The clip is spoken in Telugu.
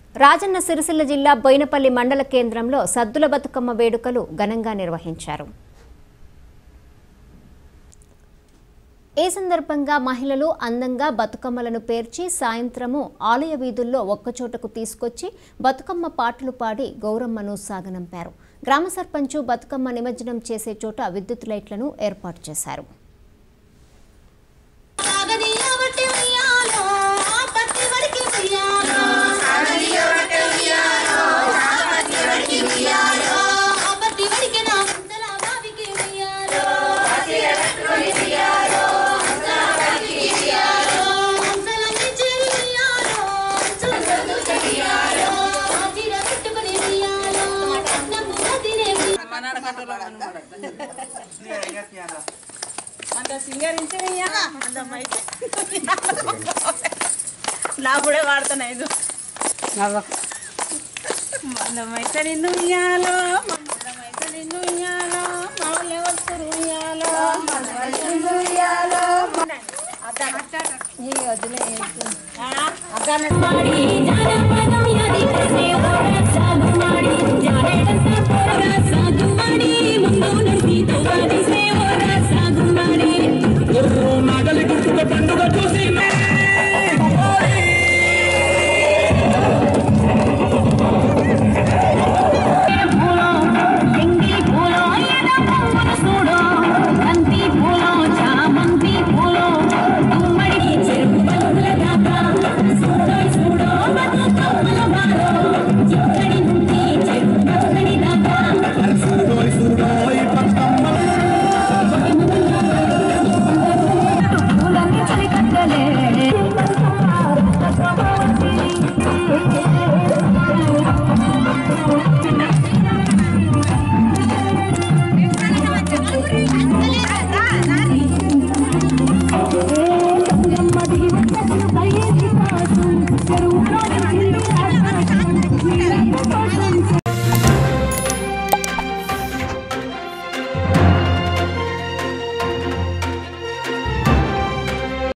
రాజన్న సిరిసిల్ల జిల్లా బోయినపల్లి మండల కేంద్రంలో సద్దుల బతుకమ్మ వేడుకలు ఘనంగా నిర్వహించారు ఈ సందర్భంగా మహిళలు అందంగా బతుకమ్మలను పేర్చి సాయంత్రము ఆలయ వీధుల్లో ఒక్కచోటకు తీసుకొచ్చి బతుకమ్మ పాటలు పాడి గౌరమ్మను సాగనంపారు గ్రామ సర్పంచు బతుకమ్మ నిమజ్జనం చేసే చోట విద్యుత్ లైట్లను ఏర్పాటు చేశారు సాగదీయవట్టి ఉయ్యాలో, ఆ పత్తి వడికి ఉయ్యాలో. ఆ పత్తి వడికి నా ముందల బావికి ఉయ్యాలో. హంసల మించి ఉయ్యాలో, ఉయ్యాలో. ఆ చీర కట్టుకుని ఉయ్యాలో, కట్నపు గదినే అంత సింగరించనయ్యా అంత మైక్ నా కూడా వాడుతున్నా ఇది మందమైతే నిన్ను ఉయ్యాలో మందమైతే నిన్ను ఉయ్యాలో మామూలు ఎవరు ఉయ్యాలో మందమైతే ఉయ్యాలో ಮಾಡಿ ಜಾನಪದ ಯಾದಿ ಕಸೆ ಓಡ ಸಾಗು ಮಾಡಿ ಜಾನೆ ತಂತ ಪೋರ